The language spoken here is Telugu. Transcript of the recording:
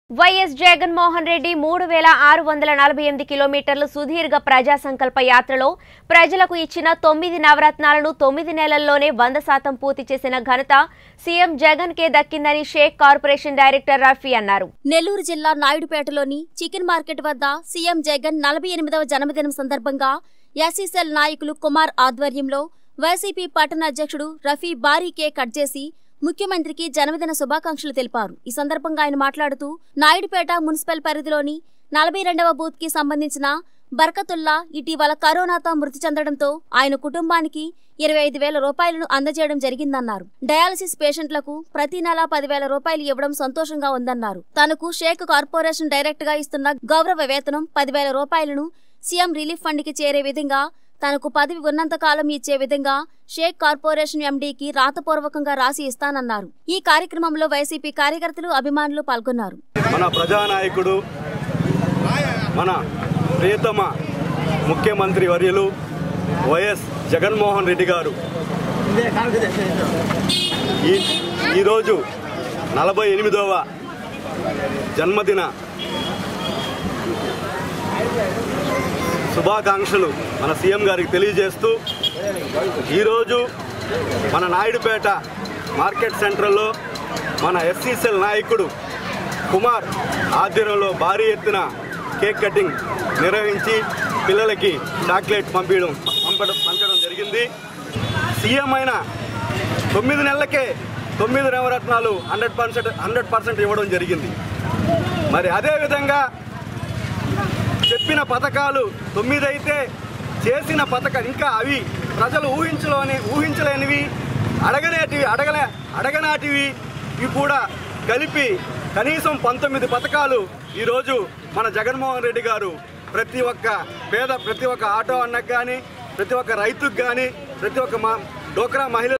వైఎస్ జగన్మోహన్ రెడ్డి మూడు వేల ఆరు వందల నలభై ఎనిమిది కిలోమీటర్లు సుదీర్ఘ ప్రజా సంకల్ప యాత్రలో ప్రజలకు ఇచ్చిన తొమ్మిది నవరత్నాలను తొమ్మిది నెలల్లోనే వంద శాతం పూర్తి చేసిన ఘనత సీఎం జగన్ కే దక్కిందని షేక్ కార్పొరేషన్ డైరెక్టర్ రఫీ అన్నారు నెల్లూరు జిల్లా నాయుడుపేటలోని చికెన్ మార్కెట్ వద్ద సీఎం జగన్ నలభై ఎనిమిదవ జన్మదినం సందర్భంగా ఎస్ఈసెల్ నాయకులు కుమార్ ఆధ్వర్యంలో వైసీపీ పట్టణ అధ్యక్షుడు రఫీ భారీ కేక్ కట్ చేసి ముఖ్యమంత్రికి జన్మదిన శుభాకాంక్షలు తెలిపారు ఈ సందర్భంగా ఆయన మాట్లాడుతూ నాయుడుపేట మున్సిపల్ పరిధిలోని నలభై రెండవ బూత్ కి సంబంధించిన బర్కతుల్లా ఇటీవల కరోనాతో మృతి చెందడంతో ఆయన కుటుంబానికి ఇరవై ఐదు వేల రూపాయలను అందజేయడం జరిగిందన్నారు డయాలసిస్ పేషెంట్లకు ప్రతి నెల పదివేల రూపాయలు ఇవ్వడం సంతోషంగా ఉందన్నారు తనకు షేక్ కార్పొరేషన్ డైరెక్ట్ గా ఇస్తున్న గౌరవ వేతనం పదివేల రూపాయలను సీఎం రిలీఫ్ ఫండ్ కి చేరే విధంగా తనకు పదవి ఉన్నంత కాలం ఇచ్చే విధంగా షేక్ కార్పొరేషన్ ఎండీకి రాతపూర్వకంగా రాసి ఇస్తానన్నారు ఈ కార్యక్రమంలో వైసీపీ కార్యకర్తలు అభిమానులు పాల్గొన్నారు మన ప్రజానాయకుడు మన ప్రియతమ ముఖ్యమంత్రి వర్యులు వైఎస్ జగన్మోహన్ రెడ్డి గారు ఈ ఈరోజు నలభై ఎనిమిదవ జన్మదిన శుభాకాంక్షలు మన సీఎం గారికి తెలియజేస్తూ ఈరోజు మన నాయుడుపేట మార్కెట్ సెంటర్లో మన ఎస్సీసెల్ నాయకుడు కుమార్ ఆధ్వర్యంలో భారీ ఎత్తున కేక్ కటింగ్ నిర్వహించి పిల్లలకి చాక్లెట్ పంపించడం పంపడం పంచడం జరిగింది సీఎం అయిన తొమ్మిది నెలలకే తొమ్మిది నవరత్నాలు హండ్రెడ్ పర్సెంట్ హండ్రెడ్ పర్సెంట్ ఇవ్వడం జరిగింది మరి అదేవిధంగా చెప్పిన పథకాలు తొమ్మిది అయితే చేసిన పథకాలు ఇంకా అవి ప్రజలు ఊహించలోని ఊహించలేనివి అడగనేటివి అడగలే అడగనాటివి ఇవి కూడా కలిపి కనీసం పంతొమ్మిది పథకాలు ఈరోజు మన జగన్మోహన్ రెడ్డి గారు ప్రతి ఒక్క పేద ప్రతి ఒక్క ఆటో అన్నకు కానీ ప్రతి ఒక్క రైతుకు కానీ ప్రతి ఒక్క మా డోక్రా మహిళ